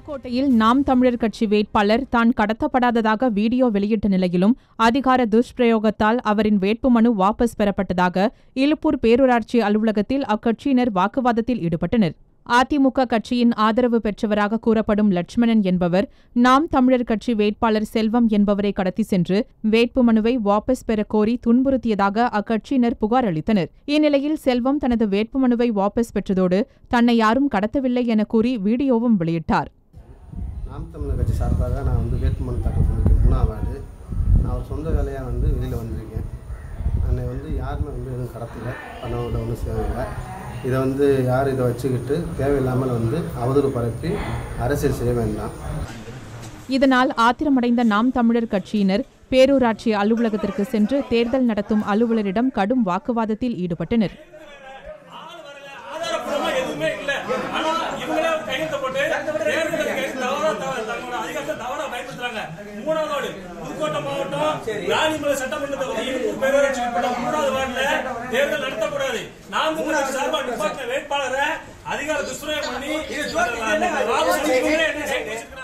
புதுக்கோட்டையில் நாம் தமிழர் கட்சி வேட்பாளர் தான் கடத்தப்படாததாக வீடியோ வெளியிட்ட நிலையிலும் அதிகார துஷ்பிரயோகத்தால் அவரின் வேட்புமனு வாபஸ் பெறப்பட்டதாக இலுப்பூர் பேரூராட்சி அலுவலகத்தில் அக்கட்சியினர் வாக்குவாதத்தில் ஈடுபட்டனர் அதிமுக கட்சியின் ஆதரவு பெற்றவராக கூறப்படும் லட்சுமணன் என்பவர் நாம் தமிழர் கட்சி வேட்பாளர் செல்வம் என்பவரை கடத்தி சென்று வேட்புமனுவை வாபஸ் பெற கோரி துன்புறுத்தியதாக அக்கட்சியினர் புகார் அளித்தனர் இந்நிலையில் செல்வம் தனது வேட்புமனுவை வாபஸ் பெற்றதோடு தன்னை யாரும் கடத்தவில்லை என கூறி வீடியோவும் வெளியிட்டார் நாம் தமிழர் கட்சி சார்பாக நான் வந்து வேட்புமனு தாக்கல் பண்ணியிருக்கேன் மூணாவது வார்டு நான் ஒரு சொந்த வேலையாக வந்து வெளியில் வந்திருக்கேன் என்னை வந்து யாருமே வந்து எதுவும் கடத்தலை பண்ணோட ஒன்றும் செய்யலை இதை வந்து யார் இதை வச்சுக்கிட்டு தேவையில்லாமல் வந்து அவதூறு பரப்பி அரசியல் செய்ய வேண்டாம் இதனால் ஆத்திரமடைந்த நாம் தமிழர் கட்சியினர் பேரூராட்சி அலுவலகத்திற்கு சென்று தேர்தல் நடத்தும் அலுவலரிடம் கடும் வாக்குவாதத்தில் ஈடுபட்டனர் ஆதாரப்பூர்வமா எதுவுமே இல்ல ஆனா இவங்களே ஒரு கையெழுத்து போட்டு தேர்தலுக்கு கைது தவறா தவ- தங்களோட அதிகாரத்தை தவறா பயன்படுத்துறாங்க மூணாவது வார்டு புதுக்கோட்டை மாவட்டம் ராணிமலை சட்டமன்ற தொகுதி இழுப்பூர் பேரூராட்சி உட்பட மூணாவது வார்டுல தேர்தல் நடத்தக்கூடாது நாம் உங்களுக்கு சார்பா நிப்பாட்டின வேட்பாளரை அதிகார துஷ்பிரயோகம் பண்ணி அதை வாபஸ் அளிக்கணும்னு என்ன செய்ய வச்சிருக்காங்க.